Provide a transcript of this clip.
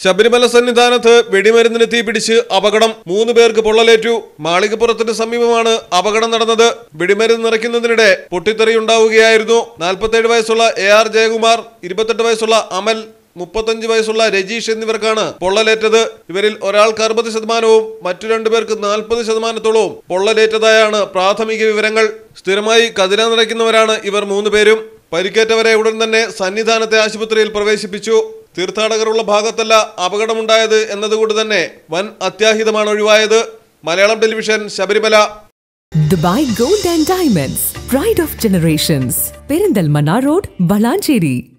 ശബരിമല സന്നിധാനത്ത് വെടിമരുന്നിന് തീപിടിച്ച് അപകടം മൂന്ന് പേർക്ക് പൊള്ളലേറ്റു മാളികപ്പുറത്തിന് സമീപമാണ് അപകടം നടന്നത് വെടിമരുന്ന് നിറയ്ക്കുന്നതിനിടെ പൊട്ടിത്തെറിയുണ്ടാവുകയായിരുന്നു നാൽപ്പത്തേഴ് വയസ്സുള്ള എ ആർ ജയകുമാർ ഇരുപത്തെട്ട് വയസ്സുള്ള അമൽ മുപ്പത്തഞ്ച് വയസ്സുള്ള രജീഷ് എന്നിവർക്കാണ് പൊള്ളലേറ്റത് ഇവരിൽ ഒരാൾക്ക് അറുപത് ശതമാനവും മറ്റു രണ്ടുപേർക്ക് നാൽപ്പത് ശതമാനത്തോളവും പൊള്ളലേറ്റതായാണ് പ്രാഥമിക വിവരങ്ങൾ സ്ഥിരമായി കതിര നിറയ്ക്കുന്നവരാണ് ഇവർ മൂന്ന് പേരും പരിക്കേറ്റവരെ ഉടൻ തന്നെ സന്നിധാനത്തെ ആശുപത്രിയിൽ പ്രവേശിപ്പിച്ചു തീർത്ഥാടകരുള്ള ഭാഗത്തല്ല അപകടമുണ്ടായത് എന്നതുകൊണ്ട് തന്നെ വൻ അത്യാഹിതമാണ് ഒഴിവായത് Malayalam television Sabarimala Dubai gold and diamonds pride of generations Perinthalmanna road Valanchery